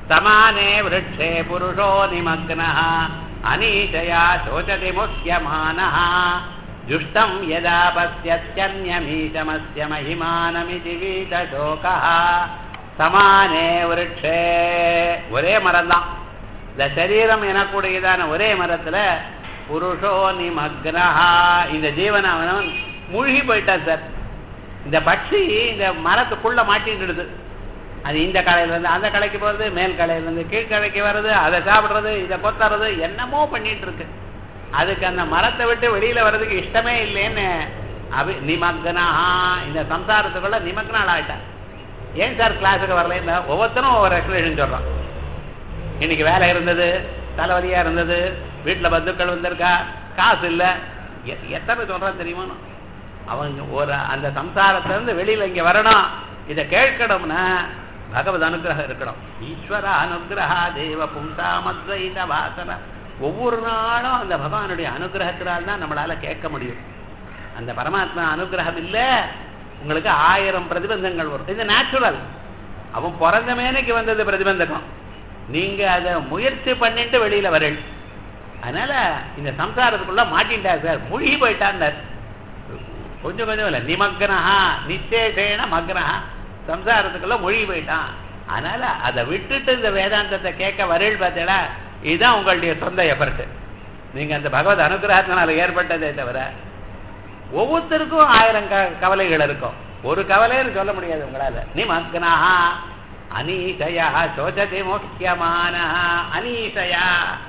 சமானே விருட்சே புருஷோ நிமக்னः அனீஷயா சோச்சதி முக்கியமானः जुष्टं यदा पश्यत्यन्यमीशमस्य महिमानमिति वीतशोकः சமானே விருட்சே ஒரே மரம் தான் இந்த சரீரம் எனக்கூடியதான ஒரே மரத்துல புருஷோ நிமக்னஹா இந்த ஜீவன் அவனவன் மூழ்கி போயிட்டான் சார் இந்த பட்சி இந்த மரத்துக்குள்ள மாட்டிட்டு அது இந்த கலையில இருந்து அந்த கலைக்கு போறது மேல் கலையில இருந்து கீழ்கலைக்கு வர்றது அதை சாப்பிடுறது இதை கொத்துறது என்னமோ பண்ணிட்டு இருக்கு அதுக்கு அந்த மரத்தை விட்டு வெளியில வர்றதுக்கு இஷ்டமே இல்லைன்னு அபி நிமக்னஹா இந்த சம்சாரத்துக்குள்ள நிமக்னால் ஆயிட்டான் ஏன் சார் கிளாஸுக்கு வரல ஒவ்வொருத்தரும் ஒவ்வொரு எக்ஸ்பிளேஷன் சொல்றான் இன்னைக்கு வேலை இருந்தது தலைவலியா இருந்தது வீட்டுல பந்துக்கள் வந்திருக்கா காசு இல்ல எ- எத்தனை சொல்றான் தெரியுமா அவங்க ஒரு அந்த சம்சாரத்துல இருந்து வெளியில இங்க வரணும் இதை கேட்கணும்னா பகவத் அனுகிரகம் இருக்கணும் ஈஸ்வர அனுகிரகா தேவ பும்சாமத்வைத வாசன ஒவ்வொரு நாளும் அந்த பகவானுடைய அனுகிரகத்தினால் தான் நம்மளால கேட்க முடியும் அந்த பரமாத்மா அனுகிரகம் இல்ல உங்களுக்கு ஆயிரம் பிரதிபந்தங்கள் வரும் இது நேச்சுரல் அவன் பிறந்த மேனைக்கு வந்தது பிரதிபந்தகம் நீங்க அதை முயற்சி பண்ணிட்டு வெளியில வரல் அதனால இந்த சம்சாரத்துக்குள்ள மாட்டின்டா சார் மூழ்கி போயிட்டான்னார் கொஞ்சம் கொஞ்சம் இல்ல நிமக்னஹா நிச்சேஷேன மக்னஹா சம்சாரத்துக்குள்ள மூழ்கி போயிட்டான் அதனால அதை விட்டுட்டு இந்த வேதாந்தத்தை கேட்க வரல் பார்த்தீங்களா இதுதான் உங்களுடைய சொந்த எஃபர்ட் நீங்க அந்த பகவத் அனுகிரகத்தினால ஏற்பட்டதே தவிர ஒவ்வொருத்தருக்கும் ஆயிரம் க- கவலைகள் இருக்கும் ஒரு கவலைன்னு சொல்ல முடியாது உங்களால நிமக்னஹா அனீஷயா சோச்சதி முக்கியமான அனீஷயா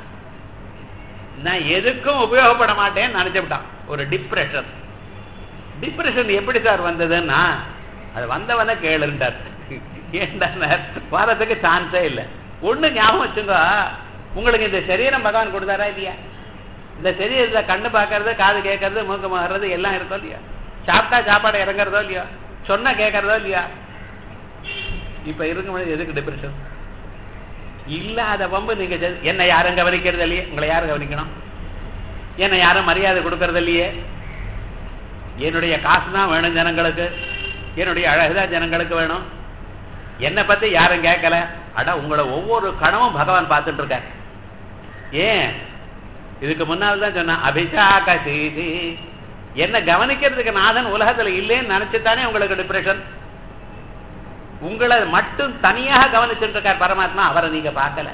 நான் எதுக்கும் உபயோகப்பட மாட்டேன்னு நினைச்சுட்டான் ஒரு டிப்ரெஷன் டிப்ரெஷன் எப்படி சார் வந்ததுன்னா அது வந்தவன கேளுன்றார் ஏன்டார் வரதுக்கு சான்ஸே இல்லை ஒண்ணு ஞாபகம் வச்சுங்க உங்களுக்கு இந்த சரீரம் பகவான் கொடுத்தாரா இல்லையா இந்த சரீரத்துல கண்ணு பார்க்கறது காது கேட்கறது மூக்கு மாறுறது எல்லாம் இருக்கோ இல்லையா சாப்பிட்டா சாப்பாடு இறங்குறதோ இல்லையா சொன்னா கேட்கறதோ இல்லையா இப்ப இருக்கும்போது எதுக்கு டிப்ரெஷன் இல்லாத பம்பு நீங்க செ- என்னை யாரும் கவனிக்கிறது இல்லையே உங்களை யாரும் கவனிக்கணும் என்னை யாரும் மரியாதை கொடுக்கறது இல்லையே என்னுடைய காசு தான் வேணும் ஜனங்களுக்கு என்னுடைய அழகுதான் ஜனங்களுக்கு வேணும் என்னை பத்தி யாரும் கேட்கல அட உங்களை ஒவ்வொரு கணமும் பகவான் பார்த்துட்டு இருக்கார் ஏன் இதுக்கு முன்னால் தான் சொன்னேன் அபிஷாக செய்தி என்ன கவனிக்கிறதுக்கு நாதன் உலகத்துல இல்லைன்னு நினைச்சுத்தானே உங்களுக்கு டிப்ரெஷன் உங்களை மட்டும் தனியாக கவனிச்சுட்டு இருக்கார் பரமாத்மா அவரை நீங்க பார்க்கல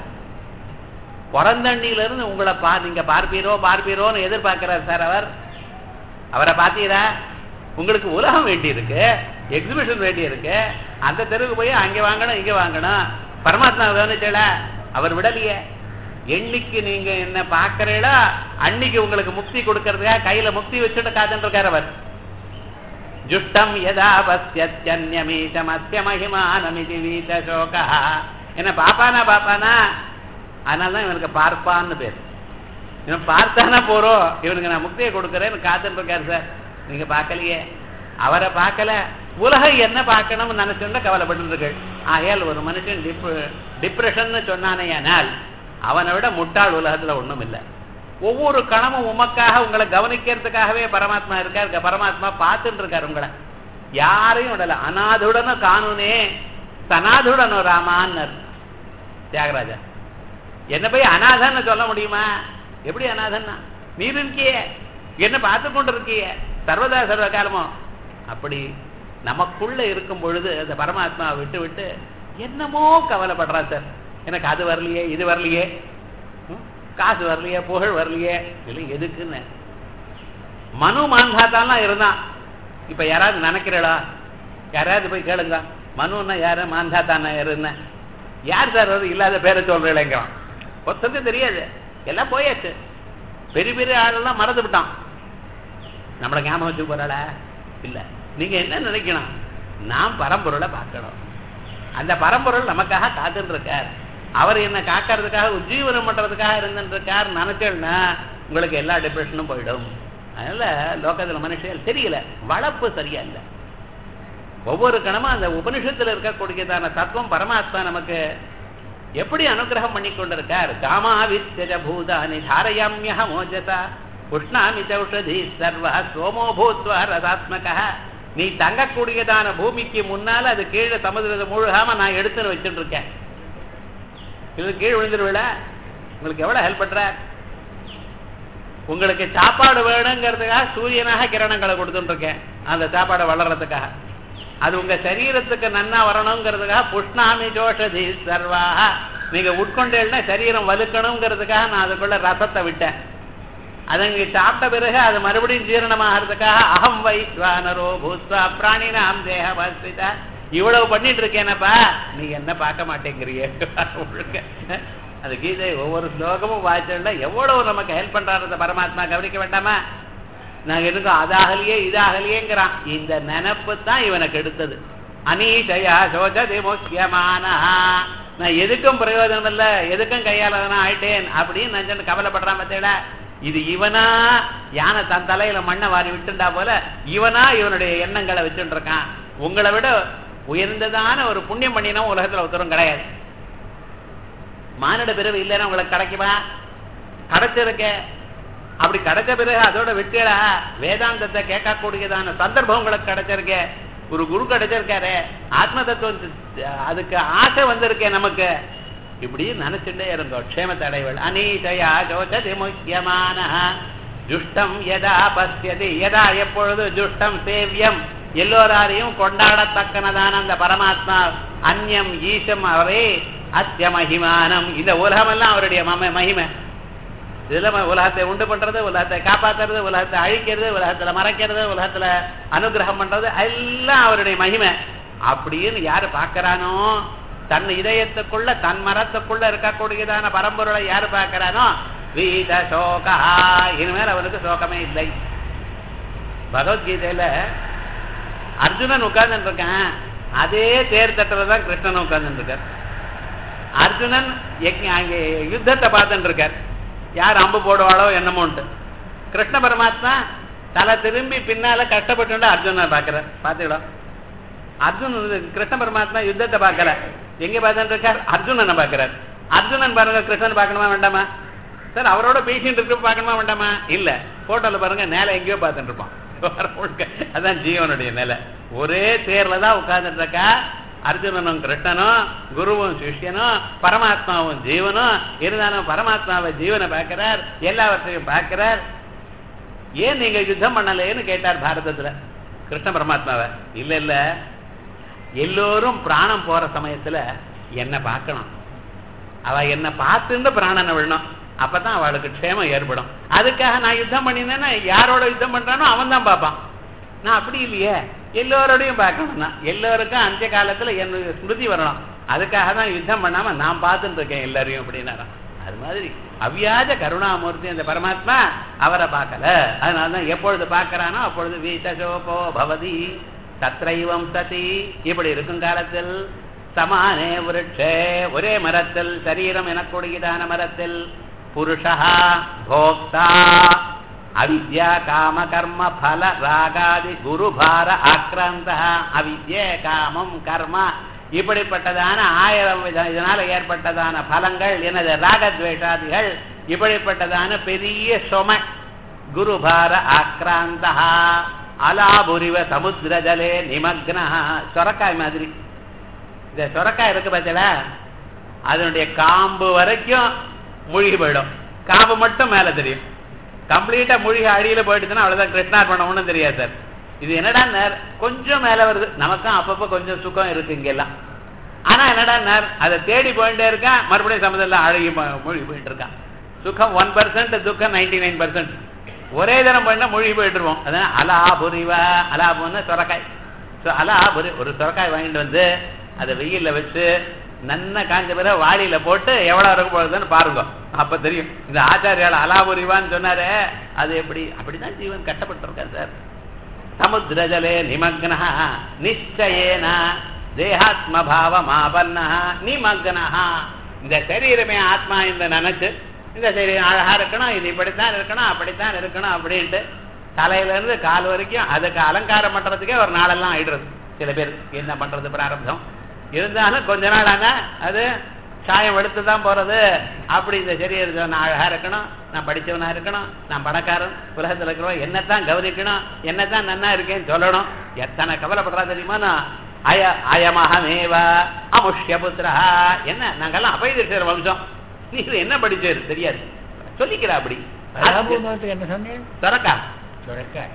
பிறந்தண்ணில இருந்து உங்களை பா நீங்க பார்ப்பீரோ பார்ப்பீரோன்னு எதிர்பார்க்கிறார் சார் அவர் அவரை பார்த்தீரா உங்களுக்கு உலகம் வேண்டி இருக்கு எக்ஸிபிஷன் வேண்டி இருக்கு அந்த தெருவுக்கு போய் அங்க வாங்கணும் இங்க வாங்கணும் பரமாத்மா கவனிச்சல அவர் விடலையே என்னைக்கு நீங்க என்ன பாக்குறீங்களோ அன்னைக்கு உங்களுக்கு முக்தி கொடுக்கறதுக்காக கையில முக்தி வச்சுட்டு காத்துட்டு இருக்கார் அவர் ஜுஷ்டம் யதா பசியன்யமீசமஸ்ய மகிமானமிதி வீத சோகா என்ன பாப்பானா பாப்பானா அதனால தான் இவனுக்கு பார்ப்பான்னு பேர் இவன் பார்த்தானா போறோம் இவனுக்கு நான் முக்தியை கொடுக்குறேன்னு காத்துட்டு இருக்காரு சார் நீங்க பார்க்கலையே அவரை பார்க்கல உலகம் என்ன பார்க்கணும்னு நினைச்சுட்டு கவலைப்பட்டு ஆகையால் ஒரு மனுஷன் டிப் டிப்ரெஷன் சொன்னானேயானால் அவனை விட முட்டாள் உலகத்துல ஒண்ணும் இல்லை ஒவ்வொரு கணமும் உமக்காக உங்களை கவனிக்கிறதுக்காகவே பரமாத்மா இருக்கார் க- பரமாத்மா பார்த்துட்டு இருக்கார் உங்களை யாரையும் விடல அநாதுடனும் காணுனே சனாதுடனும் ராமான்னர் தியாகராஜா என்ன போய் அநாதன்னு சொல்ல முடியுமா எப்படி அநாதன்னா நீர் இருக்கியே என்ன பார்த்து கொண்டு இருக்கியே சர்வதா சர்வ காலமும் அப்படி நமக்குள்ள இருக்கும் பொழுது அந்த பரமாத்மாவை விட்டு விட்டு என்னமோ கவலைப்படுறா சார் எனக்கு அது வரலையே இது வரலையே ம்? காசு வரலையே புகழ் வரலையே இல்லை எதுக்குன்னு மனு மாந்தாத்தான்லாம் இருந்தான் இப்ப யாராவது நினைக்கிறடா யாராவது போய் கேளுங்க மனுன்னா யாரு மாந்தாத்தானா யாருன்னு யார் சார் அது இல்லாத பேரை சொல்றீங்களேங்கிறான் ஒருத்தருக்கு தெரியாது எல்லாம் போயாச்சு பெரிய பெரிய ஆளெல்லாம் மறந்து விட்டான் நம்மளை ஞாபகம் வச்சு போறாள இல்ல நீங்க என்ன நினைக்கணும் நாம் பரம்பொருளை பார்க்கணும் அந்த பரம்பொருள் நமக்காக காத்துட்டு இருக்கார் அவர் என்ன காக்கிறதுக்காக உஜ்ஜீவனம் பண்றதுக்காக இருந்துட்டு இருக்கார் நினைச்சேன்னா உங்களுக்கு எல்லா டிப்ரெஷனும் போயிடும் அதனால லோகத்துல மனுஷன் தெரியல வளர்ப்பு சரியா இல்லை ஒவ்வொரு கணமும் அந்த உபனிஷத்துல இருக்கக்கூடியதான தத்துவம் பரமாத்மா நமக்கு எப்படி அனுகிரகம் பண்ணி கொண்டிருக்கார் காமாவித்யஜ பூதானி தாரயாமிய மோஜசா உஷ்ணாமி சௌஷதி சர்வ சோமோ பூத்வா ரசாத்மக நீ தங்கக்கூடியதான பூமிக்கு முன்னால அது கீழே சமுதிரத்தை முழுகாம நான் எடுத்துன்னு வச்சுட்டு இருக்கேன் இது கீழ் விழுந்துருவில உங்களுக்கு எவ்வளவு ஹெல்ப் பண்ற உங்களுக்கு சாப்பாடு வேணுங்கிறதுக்காக சூரியனாக கிரணங்களை கொடுத்துட்டு இருக்கேன் அந்த சாப்பாடை வளர்றதுக்காக அது உங்க சரீரத்துக்கு நன்னா வரணுங்கிறதுக்காக புஷ்ணாமி ஜோஷதி சர்வாக நீங்க உட்கொண்டேன்னா சரீரம் வலுக்கணுங்கிறதுக்காக நான் அதுக்குள்ள ரசத்தை விட்டேன் அதை நீங்க சாப்பிட்ட பிறகு அது மறுபடியும் ஜீரணமாகிறதுக்காக அகம் வைஸ்வானரோ பூஸ்வா பிராணினாம் தேக இவ்வளவு பண்ணிட்டு இருக்கேனப்பா நீ என்ன பார்க்க மாட்டேங்கிறிய ஒழுங்க. அது கீதை ஒவ்வொரு ஸ்லோகமும் வாய்ச்சல எவ்வளவு நமக்கு ஹெல்ப் பண்றாரு அந்த பரமாத்மா கவனிக்க வேண்டாமா நாங்க இருக்கோம் அதாகலையே இதாகலையேங்கிறான் இந்த நினப்பு தான் இவனுக்கு எடுத்தது அனீஷயா சோஜதி முக்கியமான நான் எதுக்கும் பிரயோஜனம் இல்ல எதுக்கும் கையாளனா ஆயிட்டேன் அப்படின்னு நினைச்சு கவலைப்படுறான் பத்தியில இது இவனா யானை தன் தலையில மண்ணை வாரி விட்டுண்டா போல இவனா இவனுடைய எண்ணங்களை வச்சுட்டு இருக்கான் உங்களை விட உயர்ந்ததான ஒரு புண்ணியம் பண்ணினா உலகத்துல ஒருத்தரும் கிடையாது மானிட பிறகு இல்லைன்னா உங்களுக்கு கிடைக்குமா கிடைச்சிருக்க அப்படி கிடைச்ச பிறகு அதோட விட்டுடா வேதாந்தத்தை கேட்கக்கூடியதான சந்தர்ப்பம் உங்களுக்கு கிடைச்சிருக்க ஒரு குரு கிடைச்சிருக்காரு ஆத்ம தத்துவம் அதுக்கு ஆசை வந்திருக்கே நமக்கு இப்படி நினைச்சுட்டே இருந்தோம் க்ஷேமத்தை அடைவள் அனீஷயா ஜோசதி முக்கியமான ஜுஷ்டம் யதா பசியதி யதா எப்பொழுது ஜுஷ்டம் சேவியம் எல்லோராரையும் கொண்டாடத்தக்கனதான அந்த பரமாத்மா அந்யம் ஈசம் அவரே அத்திய மகிமானம் இந்த உலகமெல்லாம் அவருடைய மம மகிமை இதுல ம- உலகத்தை உண்டு பண்றது உலகத்தை காப்பாத்துறது உலகத்தை அழிக்கிறது உலகத்துல மறைக்கிறது உலகத்துல அனுகிரகம் பண்றது எல்லாம் அவருடைய மகிமை அப்படின்னு யாரு பார்க்கறானோ தன் இதயத்துக்குள்ள தன் மரத்துக்குள்ள இருக்கக்கூடியதான பரம்பொருளை யாரு பார்க்கறானோ வீத சோகா இனிமேல் அவனுக்கு சோகமே இல்லை பகவத்கீதையில அர்ஜுனன் உட்கார்ந்துட்டு இருக்கான் அதே தேர் தட்டுறதுதான் தான் கிருஷ்ணன் உட்கார்ந்துட்டு இருக்கார் அர்ஜுனன் யக்ஞ- அங்கே யுத்தத்தை பார்த்துட்டு இருக்கார் யார் அம்பு போடுவாளோ என்னமோன்ட்டு கிருஷ்ண பரமாத்மா தலை திரும்பி பின்னால கஷ்டப்பட்டு அர்ஜுனனை பார்க்கிறார் பார்த்துக்கலாம் அர்ஜுனன் இது கிருஷ்ண பரமாத்மா யுத்தத்தை பார்க்கல எங்க பார்த்துட்டு இருக்கார் அர்ஜுனனை பார்க்கிறார் அர்ஜுனன் பாருங்க கிருஷ்ணன் பார்க்கணுமா வேண்டாமா சார் அவரோட பேசிட்டு இருக்க பார்க்கணுமா வேண்டாமா இல்ல போட்டோல பாருங்க நேல எங்கேயோ பார்த்துட்டு இருப்பான் வாரம் முழுக்க. அதான் ஜீவனுடைய நிலை ஒரே தேர்ல தான் உட்கார்ந்துட்டு இருக்கா அர்ஜுனனும் கிருஷ்ணனும் குருவும் சிஷ்யனும் பரமாத்மாவும் ஜீவனும் இருந்தாலும் பரமாத்மாவை ஜீவனை பார்க்கிறார் எல்லாவற்றையும் பார்க்கிறார் ஏன் நீங்க யுத்தம் பண்ணலைன்னு கேட்டார் பாரதத்துல கிருஷ்ண பரமாத்மாவை இல்ல இல்ல எல்லோரும் பிராணம் போற சமயத்துல என்ன பார்க்கணும் அவ என்ன பார்த்துட்டு பிராணனை விடணும் அப்பதான் அவளுக்கு க்ஷேமம் ஏற்படும் அதுக்காக நான் யுத்தம் பண்ணினேன்னா யாரோட யுத்தம் பண்றானோ அவன் தான் பார்ப்பான் நான் அப்படி இல்லையே எல்லோரோடையும் பார்க்கணும் நான் எல்லோருக்கும் அந்த காலத்துல என்னுடைய ஸ்மிருதி வரணும் அதுக்காக தான் யுத்தம் பண்ணாம நான் பார்த்துட்டு இருக்கேன் எல்லாரையும் அப்படின்னாராம் அது மாதிரி அவ்வியாஜ கருணாமூர்த்தி அந்த பரமாத்மா அவரை பார்க்கல அதனாலதான் எப்பொழுது பார்க்கறானோ அப்பொழுது வீசசோகோ பவதி தத்ரைவம் சதி இப்படி இருக்கும் காலத்தில் சமானே விருட்சே ஒரே மரத்தில் சரீரம் எனக்கூடியதான மரத்தில் புருஷா போக்தா அவித்யா காம கர்ம பல ராகாதி குருபார ஆக்ராந்த அவித்யே காமம் கர்ம இப்படிப்பட்டதான ஆயிரம் வித இதனால ஏற்பட்டதான பலங்கள் எனது ராகத்வேஷாதிகள் இப்படிப்பட்டதான பெரிய சுமை குருபார ஆக்ராந்தா அலாபுரிவ சமுத்திர ஜலே நிமக்னா சொரக்காய் மாதிரி இந்த சொரக்காய் இருக்கு பார்த்தல அதனுடைய காம்பு வரைக்கும் மூழ்கி போயிடும் காம்பு மட்டும் மேல தெரியும் கம்ப்ளீட்டா மூழ்கி அடியில போயிடுச்சுன்னா அவ்வளவுதான் கிருஷ்ணார்பணம் ஒண்ணும் தெரியாது சார் இது என்னடா நேர் கொஞ்சம் மேல வருது நமக்கும் அப்பப்ப கொஞ்சம் சுகம் இருக்கு இங்கெல்லாம் ஆனா என்னடா நேர் அதை தேடி போயிட்டே இருக்கான் மறுபடியும் சமுதிரம் அழகி ம- மூழ்கி போயிட்டு இருக்கான் சுகம் ஒன் பர்சன்ட் துக்கம் நைன்டி நைன் பர்சன்ட் ஒரே தினம் பண்ணா மூழ்கி போயிட்டு இருப்போம் அதான் அலாபுரிவா அலாபுன்னு சொரக்காய் ஸோ அலாபுரி ஒரு சொரக்காய் வாங்கிட்டு வந்து அதை வெயில்ல வச்சு நன்ன காஞ்ச பிறகு வாளியில போட்டு எவ்வளவு இருக்க போகுதுன்னு பாருங்க அப்ப தெரியும் இந்த ஆச்சாரியால் அலாபுரிவான்னு சொன்னாரே அது எப்படி அப்படிதான் ஜீவன் கட்டப்பட்டிருக்கார் சார் சமுத்திரஜலே நிமக்ன நிச்சயேன தேகாத்ம பாவமாபன்ன நிமக்ன இந்த சரீரமே ஆத்மா இந்த நினைச்சு இந்த சரீரம் அழகா இருக்கணும் இது இப்படித்தான் இருக்கணும் அப்படித்தான் இருக்கணும் அப்படின்ட்டு தலையில இருந்து கால் வரைக்கும் அதுக்கு அலங்காரம் பண்றதுக்கே ஒரு நாளெல்லாம் ஆயிடுறது சில பேர் என்ன பண்றது பிராரப்தம் இருந்தாலும் கொஞ்ச நாள் ஆனா அது சாயம் எடுத்து தான் போறது அப்படி இந்த சரீரத்தை நான் அழகா இருக்கணும் நான் படிச்சவனா இருக்கணும் நான் பணக்காரன் உலகத்துல இருக்கிறவன் என்னத்தான் கவனிக்கணும் என்னத்தான் நன்னா இருக்கேன்னு சொல்லணும் எத்தனை கவலைப்படுறா தெரியுமா நான் அய அயமகமேவ அமுஷ்ய புத்திரா என்ன நாங்கெல்லாம் அபயதிஷர் வம்சம் நீ இது என்ன படிச்சது தெரியாது சொல்லிக்கிறா அப்படி பராபூர்ணத்துக்கு என்ன சொன்னேன் சொரக்கா சுரக்காய்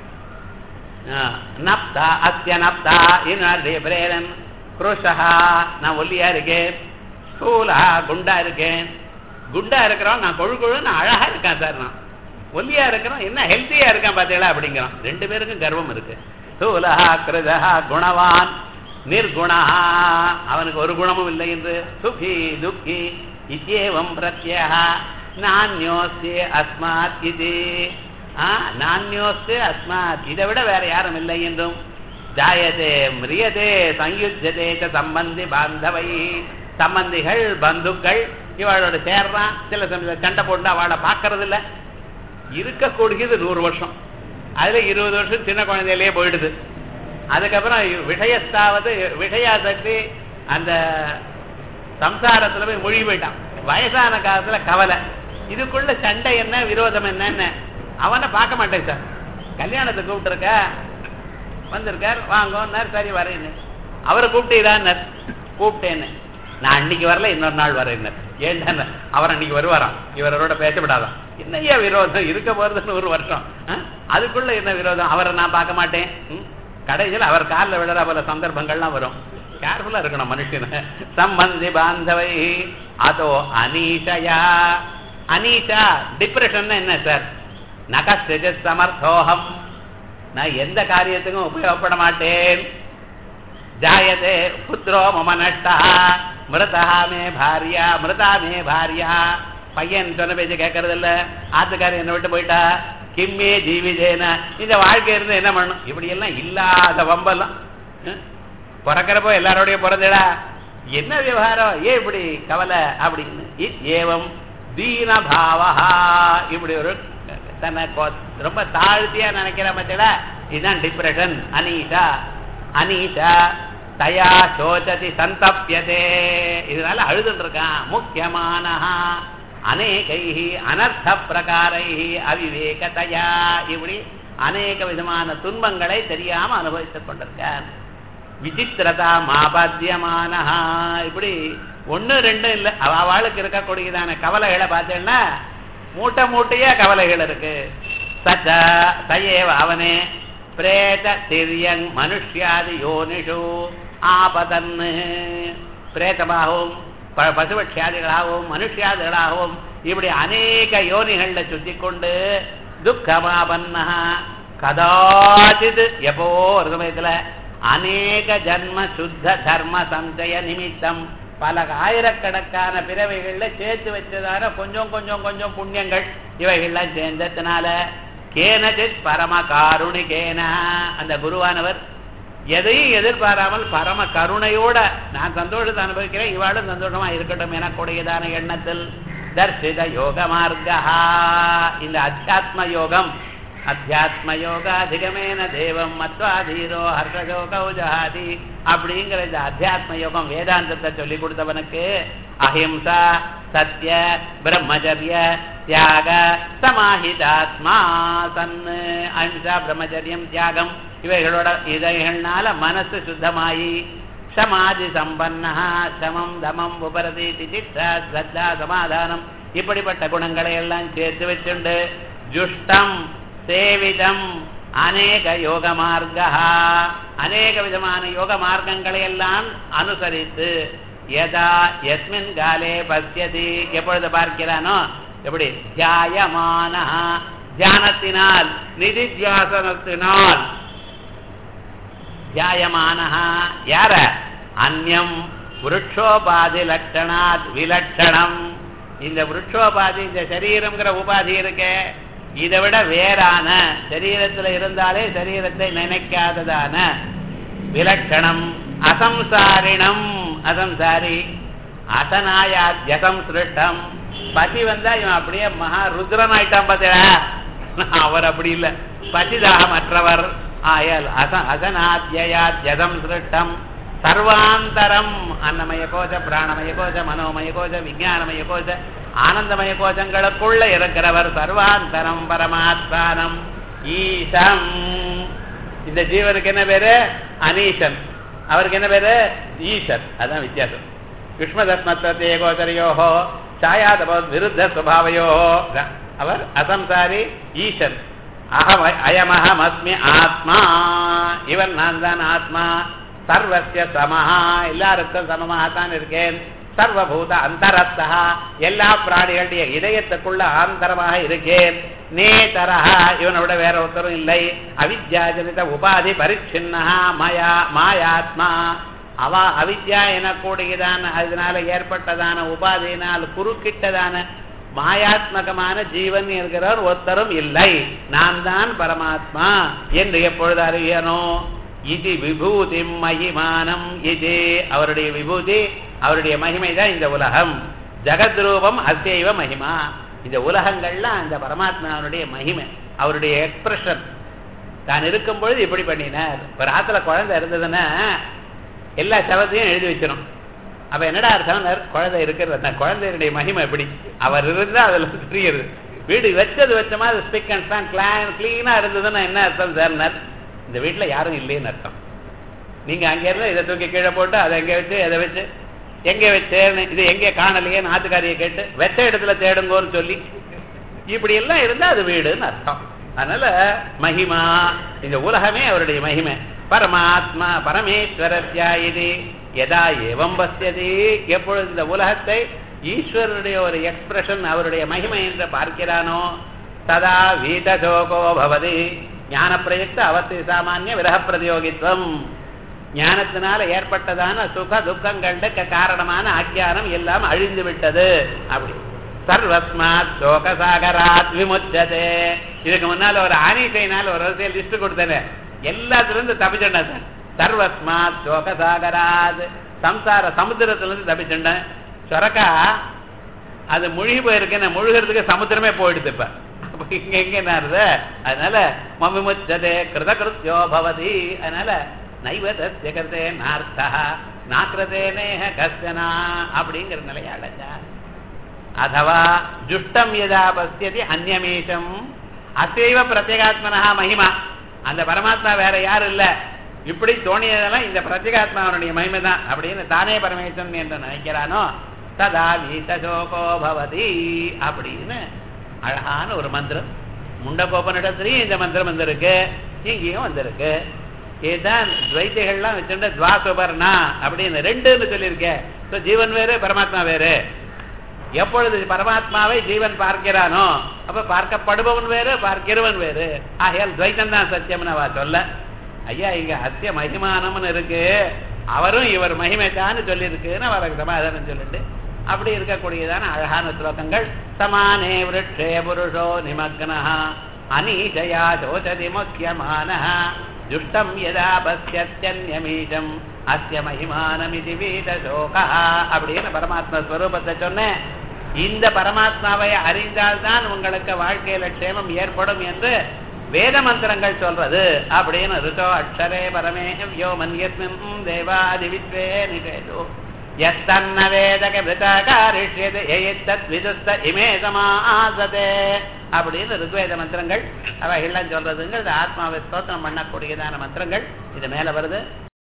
நப்தா அஸ்ய நப்தா என்னுடைய பிரேரன் குரோஷா நான் ஒல்லியா இருக்கேன் ஸ்தூலா குண்டா இருக்கேன் குண்டா இருக்கிறோம் நான் கொழு கொழுன்னு அழகா இருக்கேன் சார் நான் ஒல்லியா இருக்கிறோம் என்ன ஹெல்த்தியா இருக்கேன் பார்த்தீங்களா அப்படிங்கிறான் ரெண்டு பேருக்கும் கர்வம் இருக்கு ஸ்தூலா கிருதா குணவான் நிர்குணா அவனுக்கு ஒரு குணமும் இல்லை என்று சுகி துக்கி இத்தியேவம் பிரத்யா நானியோஸ்தே அஸ்மாத் இது ஆ, நானியோஸ்தே அஸ்மாத் இதை விட வேற யாரும் இல்லை என்றும் ஜாயதே மிரியதே சயுஜதே ச சம்பந்தி பாந்தவை சம்பந்திகள் பந்துக்கள் இவளோட சேர்றான் சில சமயத்தில் சண்டை போட்டு அவளை பார்க்கறது இல்ல இருக்கக்கூடியது நூறு வருஷம் அதுல இருபது வருஷம் சின்ன குழந்தையிலேயே போயிடுது அதுக்கப்புறம் விஷயஸ்தாவது விஷயாசக்தி அந்த சம்சாரத்துல போய் மொழி போயிட்டான் வயசான காலத்துல கவலை இதுக்குள்ள சண்டை என்ன விரோதம் என்னன்னு அவனை பார்க்க மாட்டேன் சார் கல்யாணத்துக்கு கூப்பிட்டுருக்க வந்திருக்கார் வாங்கன்னார் சரி வரேன்னு அவரை கூப்பிட்டீரான்னார் கூப்பிட்டேன்னு நான் அன்னைக்கு வரல இன்னொரு நாள் வரேன்னார் ஏன்டா அவர் அன்னைக்கு வருவாராம் இவரோட பேசப்படாதான் என்னையா விரோதம் இருக்க போறதுன்னு ஒரு வருஷம் ஆ? அதுக்குள்ள என்ன விரோதம் அவரை நான் பார்க்க மாட்டேன் ம்? கடைசியில் அவர் காலில் விழுற போல சந்தர்ப்பங்கள்லாம் வரும் கேர்ஃபுல்லா இருக்கணும் மனுஷன சம்பந்தி பாந்தவை அதோ அனீஷயா அனீஷா டிப்ரெஷன் என்ன சார் நகஸ்திஜ சமர்த்தோகம் நான் எந்த காரியத்துக்கும் உபயோகப்பட மாட்டேன் ஜாயதே புத்திரோ மம நஷ்டா மிருதா மே பாரியா மிருதா மே பாரியா பையன் சொன்ன பேச்சு கேட்கறது இல்ல ஆத்துக்காரர் என்ன விட்டு போயிட்டா கிம்மே ஜீவிதேன இந்த வாழ்க்கை இருந்து என்ன பண்ணும் இப்படி எல்லாம் இல்லாத வம்பெல்லாம் ஹம்? பிறக்கிறப்போ எல்லாரோடையும் பிறந்தடா என்ன விவகாரம் ஏன் இப்படி கவலை அப்படின்னு இத் ஏவம் தீனபாவா இப்படி ஒரு தன்னை கொ- ரொம்ப தாழ்த்தியா நினைக்கிற மத்தியடா இதுதான் டிப்ரெஷன் அனீஷா அனீஷா தயா சோச்சதி சந்தப்பியதே இதனால அழுதுட்டு இருக்கான் முக்கியமான அநேகை அனர்த்த பிரகாரை அவிவேகதையா இப்படி அநேக விதமான துன்பங்களை தெரியாம அனுபவித்துக் கொண்டிருக்கான் விசித்திரதா மாபாத்தியமானஹா இப்படி ஒண்ணு ரெண்டு இல்ல அவ அவளுக்கு இருக்கக்கூடியதான கவலைகளை பார்த்தேன்னா மூட்டை மூட்டையா கவலைகள் இருக்கு சச்ச சயேவ அவனே பிரேத திரியங் மனுஷ்யாதி யோனிஷு ஆபதன்னு பிரேதமாகவும் ப- பசுபட்சியாதிகளாகவும் மனுஷியாதிகளாகவும் இப்படி அநேக யோனிகள்ல சுத்தி கொண்டு துக்கமாபன்னா கதாச்சித் எப்போ ஒரு சமயத்துல அநேக ஜன்ம சுத்த தர்ம சஞ்சய நிமித்தம் பல ஆயிரக்கணக்கான பிறவைகள்ல சேர்த்து வச்சதான கொஞ்சம் கொஞ்சம் கொஞ்சம் புண்ணியங்கள் இவைகள்லாம் சேர்ந்ததுனால கேனஜித் பரம காருணிகேன அந்த குருவானவர் எதையும் எதிர்பாராமல் பரம கருணையோட நான் சந்தோஷத்தை அனுபவிக்கிறேன் இவாளும் சந்தோஷமா இருக்கட்டும் எனக்குடையதான எண்ணத்தில் தர்சித யோக மார்க்கா இந்த அத்தியாத்ம யோகம் அத்தியாத்ம யோகாதிகமேன தேவம் மத்வாதீரோ ஹர்ஷயோகௌ ஜஹாதி அப்படிங்கிற இந்த அத்தியாத்ம யோகம் வேதாந்தத்தை சொல்லி கொடுத்தவனுக்கு அஹிம்சா சத்ய பிரம்மச்சரிய தியாக சமாஹிதாத்மா சன்னு அஹிம்சா பிரம்மச்சரியம் தியாகம் இவைகளோட இதைகள்னால மனசு சுத்தமாயி சமாதி சம்பன்னா சமம் தமம் உபரதி திதிட்சா ஸ்ரத்தா சமாதானம் இப்படிப்பட்ட குணங்களை எல்லாம் சேர்த்து வச்சுண்டு ஜுஷ்டம் சேவிதம் அநேக யோக மார்க்கா அநேக விதமான யோக மார்க்கங்களை எல்லாம் அனுசரித்து யதா எஸ்மின் காலே பசியதி எப்பொழுது பார்க்கிறானோ எப்படி தியாயமான தியானத்தினால் நிதித்தியாசனத்தினால் தியாயமானஹா யார அந்யம் விருட்சோபாதி லட்சணாத் விலட்சணம் இந்த விருட்சோபாதி இந்த சரீரம்ங்கிற உபாதி இருக்கே இதை விட வேறான சரீரத்துல இருந்தாலே சரீரத்தை நினைக்காததான விலட்சணம் அசம்சாரிணம் அசம்சாரி அசனாயாத்யசம் சிருஷ்டம் பசி வந்தா இவன் அப்படியே மகா ருத்ரன் ஆயிட்டான் பார்த்தா அவர் அப்படி இல்ல பசிதாகமற்றவர் ஆயல் அச அசனாத்யாத்யதம் சிருஷ்டம் சர்வாந்தரம் அன்னமய கோஷ பிராணமய கோஷ மனோமய கோஷ விஞ்ஞானமய கோஷ ஆனந்தமய கோஷங்களுக்குள்ள இருக்கிறவர் சர்வாந்தரம் பரமாத்மானம் ஈசம் இந்த ஜீவனுக்கு என்ன பேரு அனீசன் அவருக்கு என்ன பேரு ஈஷர் அதான் வித்தியாசம் யுஷ்மதஸ்மத்தே கோச்சரையோஹோ சாயாதபவத் விருத்த சுபாவையோ அவர் அசம்சாரி ஈஷர் அகம் அயமஹம் அஸ்மி ஆத்மா இவன் நான் தான் ஆத்மா சர்வசிய சமஹா எல்லாருக்கும் சமமாகத்தான் இருக்கேன் சர்வபூத அந்தரத்தா எல்லா பிராணிகளுடைய இதயத்துக்குள்ள ஆந்தரமாக இருக்கேன் நேதரஹா இவனோட வேற ஒருத்தரும் இல்லை அவித்யாஜனித உபாதி பரிச்சின்னா மயா மாயாத்மா அவ அவித்யா எனக்கூடியதான அதனால ஏற்பட்டதான உபாதியினால் குறுக்கிட்டதான மாயாத்மகமான ஜீவன் இருக்கிறவர் ஒருத்தரும் இல்லை நான் தான் பரமாத்மா என்று எப்பொழுது அறியனோ இது விபூதி மகிமானம் இது அவருடைய விபூதி அவருடைய மகிமை தான் இந்த உலகம் ஜெகத்ரூபம் அசைவ மகிமா இந்த உலகங்கள்லாம் அந்த பரமாத்மாவுடைய மகிமை அவருடைய எக்ஸ்பிரஷன் தான் இருக்கும் பொழுது இப்படி பண்ணினார் ஒரு ஆத்துல குழந்தை இருந்ததுன்னா எல்லா சவத்தையும் எழுதி வச்சிடும் அப்ப என்னடா அர்த்தம் குழந்தை இருக்கிறது குழந்தையுடைய மகிமை எப்படி அவர் இருந்தா அதுல தெரியுது வீடு வச்சது வச்சமா அது ஸ்பிக் அண்ட் ஸ்பான் கிளான் கிளீனா இருந்ததுன்னா என்ன அர்த்தம் சார் இந்த வீட்டுல யாரும் இல்லைன்னு அர்த்தம் நீங்க அங்க இருந்து இதை தூக்கி கீழே போட்டு அதை எங்க வச்சு எதை வச்சு எங்க வச்சேன்னு இது எங்க காணலையே நாத்துக்காரியை கேட்டு வெச்ச இடத்துல தேடுங்கோன்னு சொல்லி இப்படி எல்லாம் இருந்தா அது வீடுன்னு அர்த்தம் அதனால மகிமா இந்த உலகமே அவருடைய மகிமை பரமாத்மா பரமேஸ்வரத்யா இது எதா ஏவம் பசியது எப்பொழுது இந்த உலகத்தை ஈஸ்வரனுடைய ஒரு எக்ஸ்பிரஷன் அவருடைய மகிமை என்று பார்க்கிறானோ ததா வீதசோகோ பவதி ஞான பிரயுக்த அவஸ்தை சாமானிய விரக பிரதியோகித்துவம் ஞானத்தினால ஏற்பட்டதான சுக துக்கங்களுக்கு காரணமான அஜானம் எல்லாம் அழிந்து விட்டது அப்படி சர்வஸ்மாத் சோகசாகராத் விமுச்சதே இதுக்கு முன்னால ஒரு ஆணிசைனால ஒரு வரிசையில் லிஸ்ட் கொடுத்தேனே எல்லாத்துல இருந்து தப்பிச்சுட்டேன் சார் சர்வஸ்மாத் சோகசாகராத் சம்சார சமுத்திரத்துல இருந்து தப்பிச்சுட்டேன் சொரக்கா அது முழுகி போயிருக்கேன் முழுகிறதுக்கு சமுத்திரமே போயிடுது இப்ப அப்ப இங்க எங்க என்ன ஆறுது அதனால மம்மி முச்சதே கிருத கிருத்தியோ பவதி அதனால நைவதஸ்ய கிருதே நார்த்தா நாக்கிரதே நேஹ கஸ்தனா அப்படிங்கிற நிலையை அடைஞ்சா அதவா ஜுஷ்டம் யதா பசியதி அந்நியமீஷம் அசைவ பிரத்யேகாத்மனா மகிமா அந்த பரமாத்மா வேற யாரும் இல்ல இப்படி தோணியதெல்லாம் இந்த பிரத்யேகாத்மாவனுடைய மகிமை தான் அப்படின்னு தானே பரமேஸ்வரன் என்று நினைக்கிறானோ ததா வீதசோகோ பவதி அப்படின்னு அழகான ஒரு மந்திரம் முண்டகோபனிடத்துலயும் இந்த மந்திரம் வந்திருக்கு இங்கேயும் வந்திருக்கு இதுதான் துவைத்தைகள்லாம் வச்சுட்டு துவாசுபர்ணா அப்படின்னு ரெண்டுன்னு சொல்லியிருக்கேன் ஸோ ஜீவன் வேறு பரமாத்மா வேறு எப்பொழுது பரமாத்மாவை ஜீவன் பார்க்கிறானோ அப்ப பார்க்கப்படுபவன் வேறு பார்க்கிறவன் வேறு ஆகையால் துவைத்தம் தான் சத்தியம்னு அவ சொல்ல ஐயா இங்க அத்திய மகிமானம்னு இருக்கு அவரும் இவர் மகிமை தான் சொல்லியிருக்குன்னு அவருக்கு சமாதானம் சொல்லிட்டு அப்படி இருக்கக்கூடியதான அழகான ஸ்லோகங்கள் சமானே விருட்சே புருஷோ நிமக்னா அனீஷயா சோச்சதி முக்கியமான துஷ்டம் யதா பசியத்யன்யமீஷம் அஸ்ய மகிமானமிதி வீத சோகா அப்படின்னு பரமாத்மா ஸ்வரூபத்தை சொன்னேன் இந்த பரமாத்மாவை அறிந்தால்தான் உங்களுக்கு வாழ்க்கையில க்ஷேமம் ஏற்படும் என்று வேத மந்திரங்கள் சொல்றது அப்படின்னு ருச்சோ அக்ஷரே பரமே யோ மன்யஸ்மின் தேவாதி வித்வே நிஷேதோ எத்தன்ன வேதக விருத்தாகாரிஷ்யது எத்தத் விதுஸ்த இமே சமாசதே அப்படின்னு ருக்வேத மந்திரங்கள் அவைகள்லாம் சொல்றதுங்கிறது ஆத்மாவை ஸ்தோத்திரம் பண்ணக்கூடியதான மந்திரங்கள் இது மேல வருது